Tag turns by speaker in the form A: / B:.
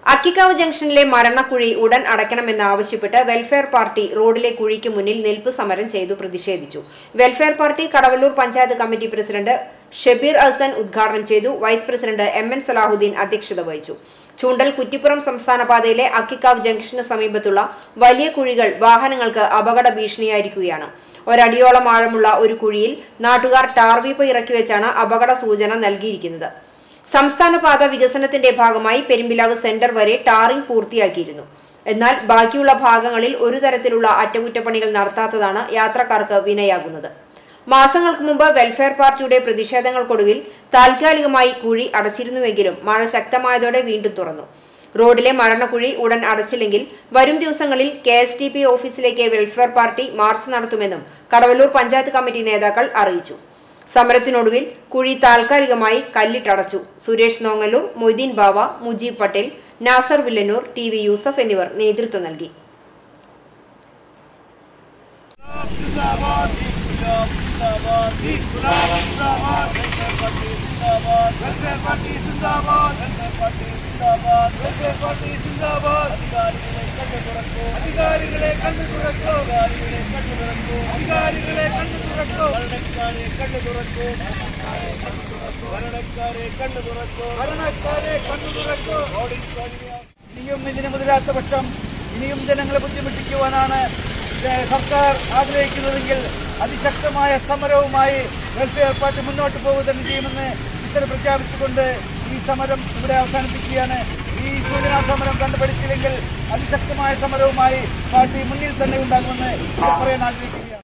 A: അക്കിക്കാവ് ജംഗ്ഷനിലെ മരണക്കുഴി ഉടൻ അടയ്ക്കണമെന്നാവശ്യപ്പെട്ട് welfare party റോഡിലെ കുഴിക്ക് മുന്നിൽ നിൽപ്പ് സമരം ചെയ്തു പ്രതിഷേധിച്ചു Welfare Party Kadavallur panchayat committee president Shabeer Ahsan ഉദ്ഘാടനം ചെയ്തു vice president M N Salahuddin അധ്യക്ഷത വഹിച്ചു ചൂണ്ടൽ കുറ്റിപ്പുറം സംസ്ഥാന പാതയിലെ അക്കിക്കാവ് ജംഗ്ഷന് സമീപത്തുള്ള വലിയ കുഴികൾ വാഹനങ്ങൾക്ക് അപകട ഭീഷണിയായിരിക്കുകയാണ് ഒരടിയോളം ആഴമുള്ള ഒരു കുഴിയിൽ നാട്ടുകാർ ടാർവീപ്പ് ഇറക്കി വെച്ചാണ് അപകട സൂചന നൽകിയിരിക്കുന്നത് സംസ്ഥാന പാത വികസനത്തിന്റെ ഭാഗമായി പെരുമ്പിലാവ് സെന്റർ വരെ ടാറിംഗ് പൂർത്തിയാക്കിയിരുന്നു എന്നാൽ ബാക്കിയുള്ള ഭാഗങ്ങളിൽ ഒരു തരത്തിലുള്ള അറ്റകുറ്റപ്പണികൾ നടത്താത്തതാണ് യാത്രക്കാർക്ക് വിനയാകുന്നത് മാസങ്ങൾക്ക് മുമ്പ് വെൽഫെയർ പാർട്ടിയുടെ പ്രതിഷേധങ്ങൾക്കൊടുവിൽ താൽക്കാലികമായി കുഴി അടച്ചിരുന്നുവെങ്കിലും മഴ ശക്തമായതോടെ വീണ്ടും തുറന്നു റോഡിലെ മരണക്കുഴി ഉടൻ അടച്ചില്ലെങ്കിൽ വരും ദിവസങ്ങളിൽ കെ എസ് ടി പി ഓഫീസിലേക്ക് വെൽഫെയർ പാർട്ടി മാർച്ച് നടത്തുമെന്നും കടവല്ലൂർ പഞ്ചായത്ത് കമ്മിറ്റി നേതാക്കൾ അറിയിച്ചു സമരത്തിനൊടുവിൽ കുഴി താൽക്കാലികമായി കല്ലിട്ടടച്ചു സുരേഷ് നോങ്ങല്ലൂർ മൊയ്തീൻ ബാവ മുജീബ് പട്ടേൽ നാസർ വില്ലന്നൂർ ടി വി യൂസഫ് എന്നിവർ നേതൃത്വം നൽകി
B: അധികാരികളെ കണ്ടു തുറക്കൂ അധികാരികളെ കണ്ടു തുറക്കൂ കണ്ടു തുറക്കൂ ഭരണക്കാരെ കണ്ടു തുറക്കൂ ഭരണക്കാരെ കണ്ടു തുറക്കൂ ഇനിയും ഇതിന് മുതിരാത്ത പക്ഷം ഇനിയും ജനങ്ങളെ ബുദ്ധിമുട്ടിക്കുവാനാണ് ഏഹ്, സർക്കാർ ആഗ്രഹിക്കുന്നതെങ്കിൽ അതിശക്തമായ സമരവുമായി വെൽഫെയർ പാർട്ടി മുന്നോട്ട് പോവുക തന്നെ ചെയ്യുമെന്ന് ഇത്തരം പ്രഖ്യാപിച്ചുകൊണ്ട് ഈ സമരം ഇവിടെ അവസാനിപ്പിക്കുകയാണ് ഈ സൂചനാ സമരം കണ്ടുപിടിച്ചില്ലെങ്കിൽ അതിശക്തമായ സമരവുമായി പാർട്ടി മുന്നിൽ തന്നെ ഉണ്ടാകുമെന്ന് പറയാൻ ആഗ്രഹിക്കുകയാണ്